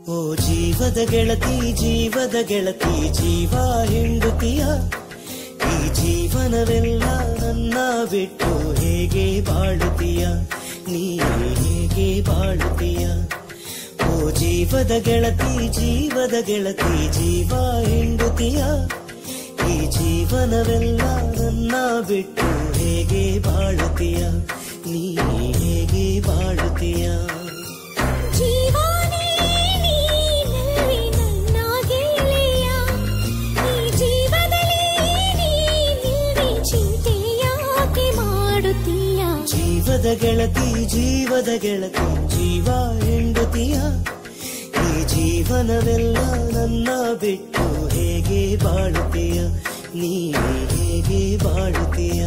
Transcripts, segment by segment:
ಓ ಜೀವದ ಗೆಳತಿ ಜೀವದ ಗೆಳತಿ ಜೀವ ಹೆಂಡುತಿಯ ಈ ಜೀವನವೆಲ್ಲ ನನ್ನ ಬಿಟ್ಟು ಹೇಗೆ ಬಾಳುತ್ತೀಯ ನೀ ಹೇಗೆ ಬಾಳುತ್ತೀಯ ಓ ಜೀವದ ಗೆಳತಿ ಜೀವದ ಗೆಳತಿ ಜೀವ ಹೆಂಡುತಿಯ ಈ ಜೀವನವೆಲ್ಲ ನನ್ನ ಬಿಟ್ಟು ಹೇಗೆ ಬಾಳುತ್ತೀಯ ನೀ ಹೇಗೆ ಬಾಳುತ್ತೀಯ ಜೀವಾನೇ ನೀನಲ್ಲಿ ನನ್ನ ಗೆಳೆಯ ಈ ಜೀವದಲ್ಲಿ ನೀನಿಲ್ಲದೆ ಚಿಂತೆ ಯಾಕೆ ಮಾಡುತ್ತೀಯ ಜೀವದ ಗೆಳತಿ ಜೀವದ ಗೆಳತಿ ಜೀವ ಹೆಂಡತಿಯ ಈ ಜೀವನವೆಲ್ಲ ನನ್ನ ಬಿಟ್ಟು ಹೇಗೆ ಬಾಳುತ್ತೀಯ ನೀ ಹೇಗೆ ಬಾಳುತ್ತೀಯ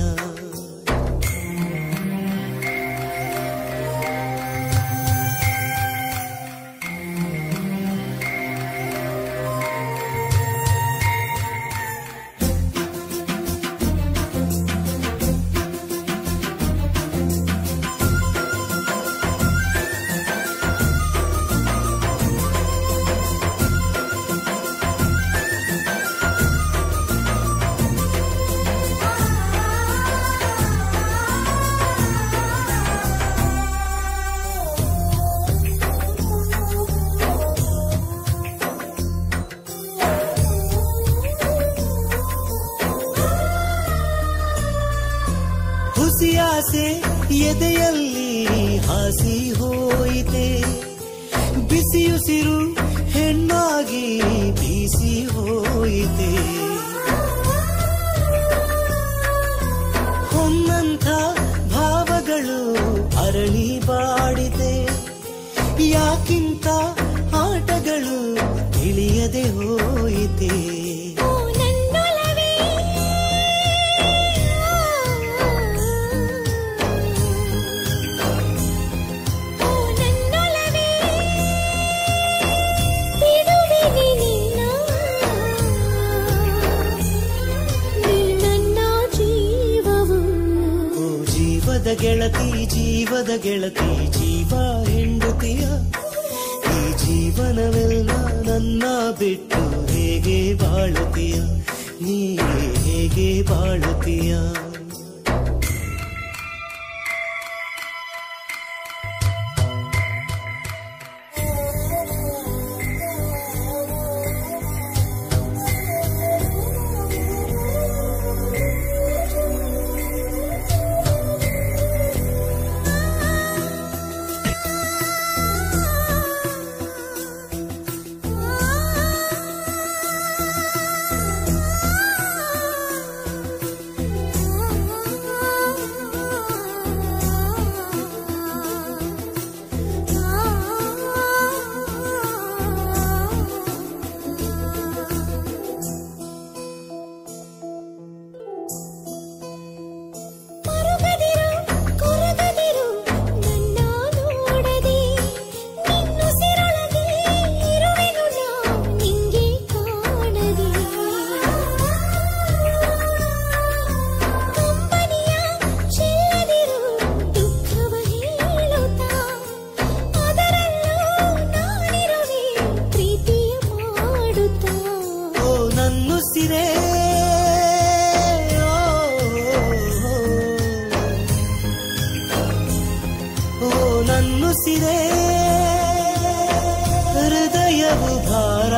ಹುಸಿಯಾಸೆ ಎದೆಯಲ್ಲಿ ಹಾಸಿ ಹೋಯಿತೆ ಬಿಸಿಯುಸಿರು ಹೆಣ್ಣಾಗಿ ಬೀಸಿ ಹೋಯಿತೆ ಹೊನ್ನಂಥ ಭಾವಗಳು ಅರಳಿ ಬಾಡಿದೆ ಯಾಕಿಂತ ಆಟಗಳು ತಿಳಿಯದೆ ಹೋಯಿತೆ ಓ ನನ್ನೊಲವೇ ಓ ನನ್ನೊಲವೇ ಬಿಡುವಿಗೆ ನಿನ್ನ ನೀ ನನ್ನ ಜೀವವು ಓ ಜೀವದ ಗೆಳತಿ ಜೀವದ ಗೆಳತಿ ಜೀವ ಹೆಂಡತಿಯ ಈ ಜೀವನವೆಲ್ಲ ನನ್ನ ಬಿಟ್ಟು ಹೇಗೆ ಬಾಳುತ್ತೀಯ ನೀ ಹೇಗೆ ಬಾಳುತ್ತೀಯ ಮರುಗದಿರು ಕೊರಗದಿರು ನನ್ನ ನೋಡದೆ ನಿನ್ನುಸಿರೊಳಗೆ ಇರುವೆನು ನಾ ನಿಂಗೆ ಕಾಣದೆ ಕಂಬನಿಯ ಚೆಲ್ಲದಿರು ದುಃಖವ ಹೇಳುತ್ತಾ ಅದರಲ್ಲೂ ನಾನಿರುವೆ ಪ್ರೀತಿಯ ಮಾಡುತ್ತಾ ಓ ನನ್ನುಸಿರೇ ಓ ನನ್ನುಸಿರೇ ಹೃದಯವು ಭಾರ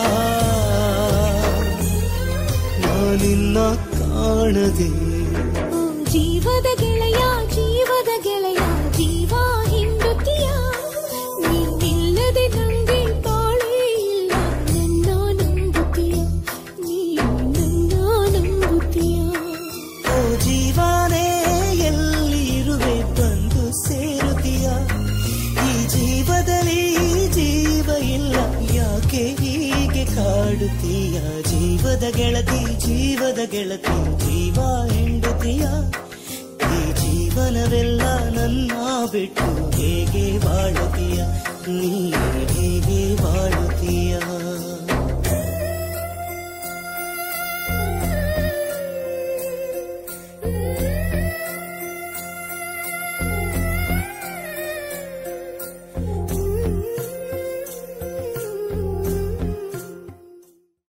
ನಾನಿನ್ನ ಕಾಣದೆ ಓ ಜೀವದ ಗೆಳೆಯ ಜೀವದ ಗೆಳೆಯ ಜೀವ ಹಿಂಡುತ್ತೀಯ ನೀನಿಲ್ಲದೆ ನಂಗೆ ಬಾಳೇ ಇಲ್ಲ ನನ್ನ ನಂಬುತ್ತೀಯ ನೀ ನನ್ನ ನಂಬುತ್ತೀಯ ಓ ಜೀವಾನೇ ಎಲ್ಲಿ ಇರುವೆ ಬಂದು ಸೇರುತ್ತೀಯ ಈ ಜೀವದಲ್ಲಿ ಜೀವ ಇಲ್ಲ ಯಾಕೆ ಹೀಗೆ ಕಾಡುತ್ತೀಯ ಜೀವದ ಗೆಳತಿ ಜೀವದ ಗೆಳತಿ ಜೀವ ಹೆಂಡುತ್ತೀಯ ಈ ಜೀವನವೆಲ್ಲ ನನ್ನ ಬಿಟ್ಟು ಹೇಗೆ ಬಾಳುತ್ತೀಯ ನೀ ಹೇಗೆ ಬಾಳುತ್ತೀಯ